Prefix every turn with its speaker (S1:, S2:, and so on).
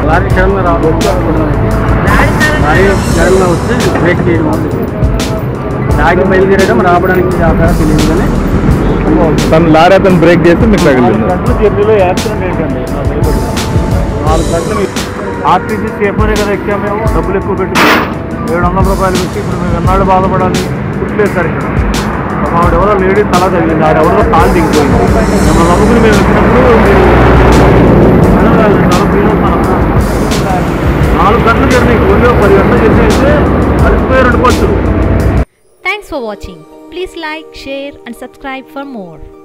S1: Lorry సడన్గా రావడం lorry సడన్గా వస్తే బ్రేక్ చేయడం వల్ల లాగి బయలుదేరడం రావడానికి ఆధార తెలియదు కానీ
S2: తను లారీ అతను బ్రేక్ చేస్తే మీకు తగిలింది
S1: గంటల జర్నీలో యాక్సిడెంట్ ఏంటండి నాలుగు గంటలు ఆర్టీసీ సేఫరే కదా ఎక్కాము మేము డబ్బులు ఎక్కువ పెట్టుకుని ఏడు వందల రూపాయలు పెట్టి ఇప్పుడు మేము ఎన్నాళ్ళు బాధపడాలి కుట్లేదు సార్ ఇక్కడ ఒక ఆవిడ ఎవరో లేడీ తల తగిలింది ఆవిడ ఎవరో కాలు దిగిపోయింది మిమ్మల్ని నమ్ముకుని మేము వచ్చినప్పుడు మీరు అడగాలి, చాలా ఫీల్ అవుతాను నాలుగు గంటల జర్నీ ఒళ్ళు పది గంటల జర్నీ అయితే అలసిపోయారు అనుకోవచ్చు
S3: Thanks for watching. Please like, share and subscribe for more.